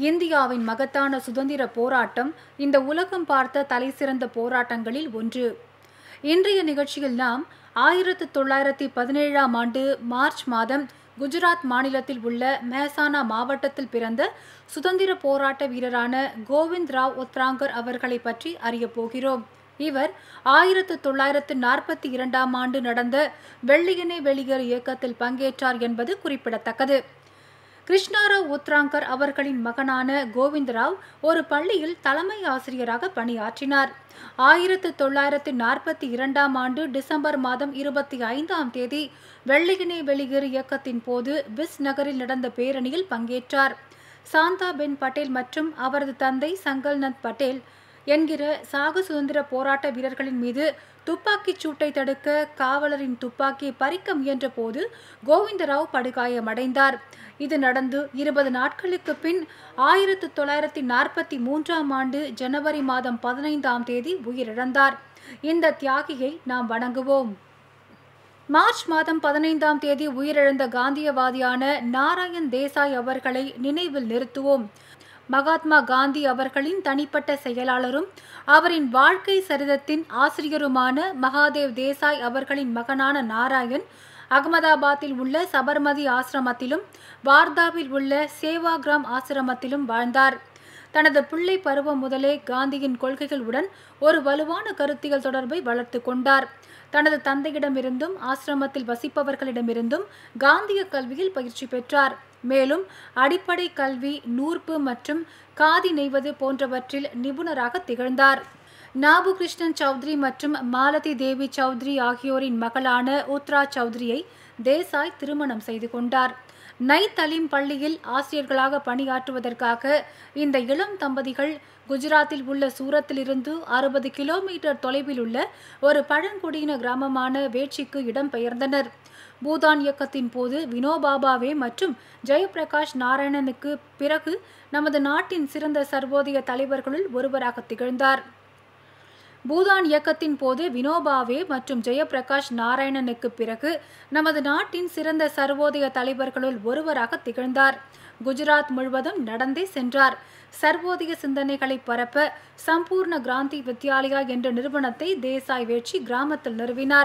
இந்தியாவின் மகத்தான சுதந்திர போராட்டம் இந்த உலகம் பார்த்த தலைசிறந்த போராட்டங்களில் ஒன்று இன்றைய நிகழ்ச்சியில் நாம் ஆயிரத்து தொள்ளாயிரத்தி பதினேழாம் ஆண்டு மார்ச் மாதம் குஜராத் மாநிலத்தில் உள்ள மேசானா மாவட்டத்தில் பிறந்த சுதந்திர போராட்ட வீரரான கோவிந்த் ராவ் உத்ராங்கர் அவர்களை பற்றி அறியப் போகிறோம் இவர் ஆயிரத்து தொள்ளாயிரத்து நாற்பத்தி இரண்டாம் ஆண்டு நடந்த வெள்ளியனே வெளியேறு இயக்கத்தில் பங்கேற்றார் என்பது குறிப்பிடத்தக்கது கிருஷ்ணாராவ் உத்ராங்கர் அவர்களின் மகனான கோவிந்தராவ் ஒரு பள்ளியில் தலைமை ஆசிரியராக பணியாற்றினார் ஆயிரத்து தொள்ளாயிரத்து நாற்பத்தி இரண்டாம் ஆண்டு டிசம்பர் மாதம் இருபத்தி ஐந்தாம் தேதி வெள்ளியனே வெளியேறு இயக்கத்தின் போது பிஸ் நகரில் நடந்த பேரணியில் பங்கேற்றார் சாந்தா பென் பட்டேல் மற்றும் அவரது தந்தை சங்கல்நந்த் பட்டேல் என்கிற சாகு சுதந்திர போராட்ட வீரர்களின் மீது துப்பாக்கிச் சூட்டை தடுக்க காவலரின் துப்பாக்கியை பறிக்க முயன்ற போது கோவிந்தராவ் படுகாயமடைந்தார் இது நடந்து இருபது நாட்களுக்கு பின் ஆயிரத்து தொள்ளாயிரத்தி நாற்பத்தி மூன்றாம் ஆண்டு ஜனவரி மாதம் பதினைந்தாம் தேதி உயிரிழந்தார் இந்த தியாகியை நாம் வணங்குவோம் மார்ச் மாதம் பதினைந்தாம் தேதி உயிரிழந்த காந்தியவாதியான நாராயண் தேசாய் அவர்களை நினைவில் நிறுத்துவோம் மகாத்மா காந்தி அவர்களின் தனிப்பட்ட செயலாளரும் அவரின் வாழ்க்கை சரிதத்தின் ஆசிரியருமான மகாதேவ் தேசாய் அவர்களின் மகனான நாராயண் அகமதாபாத்தில் உள்ள சபர்மதி ஆசிரமத்திலும் வார்தாவில் உள்ள சேவாகிராம் ஆசிரமத்திலும் வாழ்ந்தார் தனது பிள்ளை பருவம் முதலே காந்தியின் கொள்கைகளுடன் ஒரு வலுவான கருத்தியல் தொடர்பை வளர்த்து கொண்டார் தனது தந்தையிடமிருந்தும் ஆசிரமத்தில் வசிப்பவர்களிடமிருந்தும் காந்திய கல்வியில் பயிற்சி பெற்றார் மேலும் அடிப்படை கல்வி நூற்பு மற்றும் காதி நெய்வது போன்றவற்றில் நிபுணராக திகழ்ந்தார் நாபு கிருஷ்ணன் சௌத்ரி மற்றும் மாலதி தேவி சௌத்ரி ஆகியோரின் மகளான உத்ரா சௌத்ரியை தேசாய் திருமணம் செய்து கொண்டார் நை தலீம் பள்ளியில் ஆசிரியர்களாக பணியாற்றுவதற்காக இந்த இளம் தம்பதிகள் குஜராத்தில் உள்ள சூரத்திலிருந்து அறுபது கிலோமீட்டர் தொலைவில் உள்ள ஒரு பழங்குடியின கிராமமான வேட்சிக்கு இடம்பெயர்ந்தனர் பூதான் இயக்கத்தின் போது வினோபாபாவே மற்றும் ஜெயபிரகாஷ் நாராயணனுக்கு பிறகு நமது நாட்டின் சிறந்த சர்வோதய தலைவர்களுள் ஒருவராக திகழ்ந்தார் பூதான் இயக்கத்தின் போது வினோபாவே மற்றும் ஜெயபிரகாஷ் நாராயணனுக்கு பிறகு நமது நாட்டின் சிறந்த சர்வோதய தலைவர்களுள் ஒருவராக திகழ்ந்தார் குஜராத் முழுவதும் நடந்தே சென்றார் சர்வோதய சிந்தனைகளை பரப்ப சம்பூர்ண கிராந்தி வித்யாலயா என்ற நிறுவனத்தை தேசாய் வேட்சி கிராமத்தில் நிறுவினார்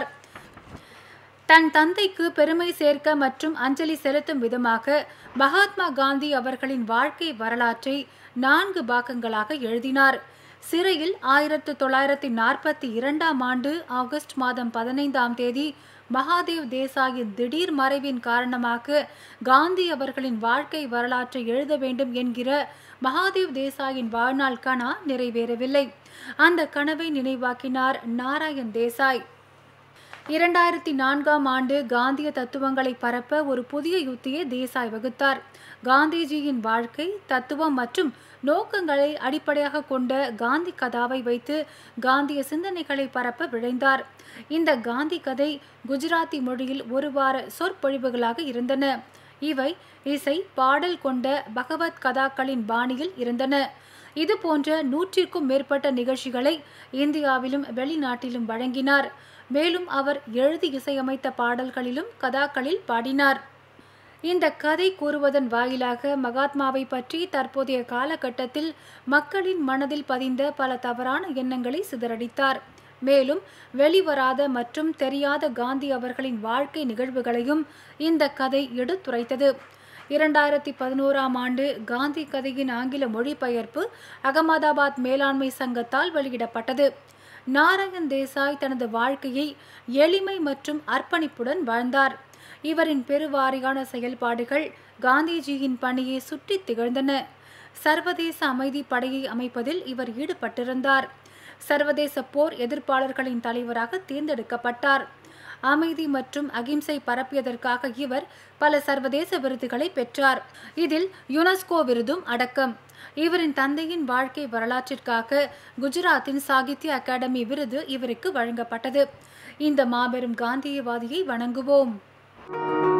தன் தந்தைக்கு பெருமை சேர்க்க மற்றும் அஞ்சலி செலுத்தும் விதமாக மகாத்மா காந்தி அவர்களின் வாழ்க்கை வரலாற்றை நான்கு பாகங்களாக எழுதினார் சிறையில் ஆயிரத்து தொள்ளாயிரத்தி நாற்பத்தி இரண்டாம் ஆண்டு ஆகஸ்ட் மாதம் பதினைந்தாம் தேதி மகாதேவ் தேசாயின் திடீர் மறைவின் காரணமாக காந்தி அவர்களின் வாழ்க்கை வரலாற்றை எழுத வேண்டும் என்கிற மகாதேவ் தேசாயின் வாழ்நாள் கனா நிறைவேறவில்லை அந்த கனவை நினைவாக்கினார் நாராயண் தேசாய் இரண்டாயிரத்தி நான்காம் ஆண்டு காந்திய தத்துவங்களை பரப்ப ஒரு புதிய யுத்தியை தேசாய் வகுத்தார் காந்திஜியின் வாழ்க்கை தத்துவம் மற்றும் நோக்கங்களை அடிப்படையாக கொண்ட காந்தி கதாவை வைத்து காந்திய சிந்தனைகளை பரப்ப விழைந்தார் இந்த காந்தி கதை குஜராத்தி மொழியில் ஒரு வார சொற்பொழிவுகளாக இருந்தன இவை இசை பாடல் கொண்ட பகவத் கதாக்களின் பாணியில் இருந்தன இது போன்ற நூற்றிற்கும் மேற்பட்ட நிகழ்ச்சிகளை இந்தியாவிலும் வெளிநாட்டிலும் வழங்கினார் மேலும் அவர் எழுதி இசையமைத்த பாடல்களிலும் கதாக்களில் பாடினார் இந்த கதை கூறுவதன் வாயிலாக மகாத்மாவை பற்றி தற்போதைய காலகட்டத்தில் மக்களின் மனதில் பதிந்த பல தவறான எண்ணங்களை சிதறடித்தார் மேலும் வெளிவராத மற்றும் தெரியாத காந்தி அவர்களின் வாழ்க்கை நிகழ்வுகளையும் இந்த கதை எடுத்துரைத்தது இரண்டாயிரத்தி பதினோராம் ஆண்டு காந்தி கதையின் ஆங்கில மொழிபெயர்ப்பு அகமதாபாத் மேலாண்மை சங்கத்தால் வெளியிடப்பட்டது நாராயண் தேசாய் தனது வாழ்க்கையை எளிமை மற்றும் அர்ப்பணிப்புடன் வாழ்ந்தார் இவரின் பெருவாரியான செயல்பாடுகள் காந்திஜியின் பணியை சுற்றி திகழ்ந்தன சர்வதேச அமைதி படையை அமைப்பதில் இவர் ஈடுபட்டிருந்தார் சர்வதேச போர் எதிர்ப்பாளர்களின் தலைவராக தேர்ந்தெடுக்கப்பட்டார் அமைதி மற்றும் அகிம்சை பரப்பியதற்காக இவர் பல சர்வதேச விருதுகளை பெற்றார் இதில் யுனெஸ்கோ விருதும் அடக்கம் இவரின் தந்தையின் வாழ்க்கை வரலாற்றிற்காக குஜராத்தின் சாகித்ய அகாடமி விருது இவருக்கு வழங்கப்பட்டது இந்த மாபெரும் காந்தியவாதியை வணங்குவோம்